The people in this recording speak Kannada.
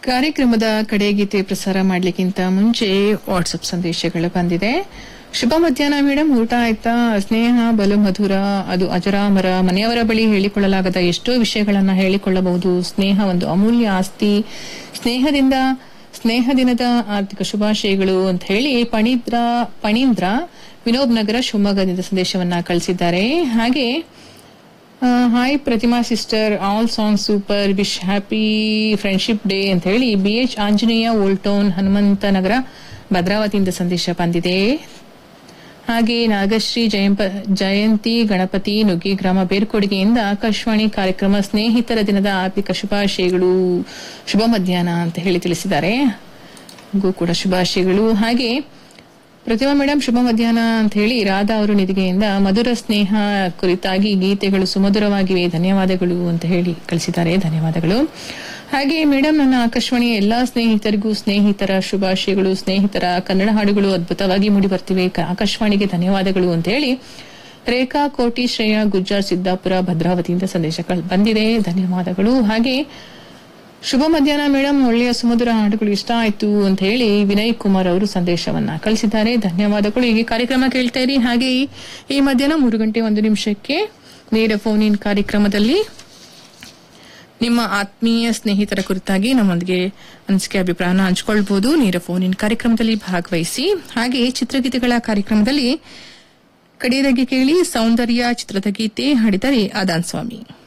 ಕಾರ್ಯಕ್ರಮದ ಕಡೆ ಗೀತೆ ಪ್ರಸಾರ ಮಾಡ್ಲಿಕ್ಕಿಂತ ಮುಂಚೆ ವಾಟ್ಸಪ್ ಸಂದೇಶಗಳು ಬಂದಿದೆ ಶುಭ ಮಧ್ಯಾಹ್ನ ಮೇಡಮ್ ಊಟ ಆಯ್ತಾ ಸ್ನೇಹ ಬಲು ಮಧುರ ಅದು ಅಜರಾಮರ ಮನೆಯವರ ಬಳಿ ಹೇಳಿಕೊಳ್ಳಲಾಗದ ಎಷ್ಟೋ ವಿಷಯಗಳನ್ನ ಹೇಳಿಕೊಳ್ಳಬಹುದು ಸ್ನೇಹ ಒಂದು ಅಮೂಲ್ಯ ಆಸ್ತಿ ಸ್ನೇಹದಿಂದ ಸ್ನೇಹ ದಿನದ ಆರ್ಥಿಕ ಶುಭಾಶಯಗಳು ಅಂತ ಹೇಳಿ ಪಣೀಂದ್ರ ಪಣೀಂದ್ರ ವಿನೋಬ್ ನಗರ ಶಿವಮೊಗ್ಗದಿಂದ ಸಂದೇಶವನ್ನ ಕಳಿಸಿದ್ದಾರೆ ಹಾಗೆ hi Pratima sister all song super wish happy friendship day ಅಂತ ಹೇಳಿ B H Anjaneya old town Hanumantha Nagara ಭದ್ರಾವತಿಯಿಂದ ಸಂದೇಶ ಬಂದಿದೆ ಹಾಗೆ ನಾಗಶ್ರೀ ಜಯಂಪ ಜಯಂತಿ ಗಣಪತಿ ನುಗ್ಗಿ ಗ್ರಾಮ ಬೇರ್ಕೊಡುಗೆಯಿಂದ ಆಕಾಶವಾಣಿ ಕಾರ್ಯಕ್ರಮ ಸ್ನೇಹಿತರ ದಿನದ ಆರ್ಥಿಕ ಶುಭಾಶಯಗಳು ಶುಭ ಮಧ್ಯಾಹ್ನ ಅಂತ ಹೇಳಿ ತಿಳಿಸಿದ್ದಾರೆಗೂ ಕೂಡ ಶುಭಾಶಯಗಳು ಹಾಗೆ ಪ್ರತಿಮಾ ಮೇಡಮ್ ಶುಭ ಮಧ್ಯಾಹ್ನ ಅಂತ ಹೇಳಿ ರಾಧಾ ಅವರು ನಿಧಿಗೆಯಿಂದ ಮಧುರ ಸ್ನೇಹ ಕುರಿತಾಗಿ ಗೀತೆಗಳು ಸುಮಧುರವಾಗಿವೆ ಧನ್ಯವಾದಗಳು ಅಂತ ಹೇಳಿ ಕಳಿಸಿದ್ದಾರೆ ಧನ್ಯವಾದಗಳು ಹಾಗೆ ಮೇಡಮ್ ನನ್ನ ಆಕಾಶವಾಣಿಯ ಎಲ್ಲಾ ಸ್ನೇಹಿತರಿಗೂ ಸ್ನೇಹಿತರ ಶುಭಾಶಯಗಳು ಸ್ನೇಹಿತರ ಕನ್ನಡ ಹಾಡುಗಳು ಅದ್ಭುತವಾಗಿ ಮೂಡಿ ಬರ್ತಿವೆ ಕ- ಆಕಾಶವಾಣಿಗೆ ಧನ್ಯವಾದಗಳು ಅಂತ ಹೇಳಿ ರೇಖಾ ಕೋಟಿ ಶ್ರೇಯಾ ಗುಜ್ಜಾರ್ ಸಿದ್ದಾಪುರ ಭದ್ರಾವತಿಯಿಂದ ಸಂದೇಶ ಕಳ್- ಬಂದಿದೆ ಧನ್ಯವಾದಗಳು ಹಾಗೆ ಶುಭ ಮಧ್ಯಾಹ್ನ ಮೇಡಮ್ ಒಳ್ಳೆಯ ಸುಮಧುರ ಹಾಡುಗಳು ಇಷ್ಟ ಆಯ್ತು ಅಂತ ಹೇಳಿ ವಿನಯ್ ಕುಮಾರ್ ಅವರು ಸಂದೇಶವನ್ನ ಕಳಿಸಿದ್ದಾರೆ ಧನ್ಯವಾದಗಳು ಹೀಗೆ ಕಾರ್ಯಕ್ರಮ ಕೇಳ್ತಾ ಇರಿ ಹಾಗೆ ಈ- ಈ ಮಧ್ಯಾಹ್ನ ಮೂರು ಗಂಟೆ ಒಂದು ನಿಮಿಷಕ್ಕೆ ನೇರ ಫೋನ್ ಇನ್ ಕಾರ್ಯಕ್ರಮದಲ್ಲಿ ನಿಮ್ಮ ಆತ್ಮೀಯ ಸ್ನೇಹಿತರ ಕುರಿತಾಗಿ ನಮ್ಮೊಂದಿಗೆ ಅನಿಸಿಕೆ ಅಭಿಪ್ರಾಯನ ಹಂಚಿಕೊಳ್ಬಹುದು ನೇರ ಫೋನ್ ಇನ್ ಕಾರ್ಯಕ್ರಮದಲ್ಲಿ ಭಾಗವಹಿಸಿ ಹಾಗೆ ಚಿತ್ರಗೀತೆಗಳ ಕಾರ್ಯಕ್ರಮದಲ್ಲಿ ಕಡೆಯದಾಗಿ ಕೇಳಿ ಸೌಂದರ್ಯ ಚಿತ್ರದ ಗೀತೆ ಹಾಡಿದರೆ ಆದಾನ್ ಸ್ವಾಮಿ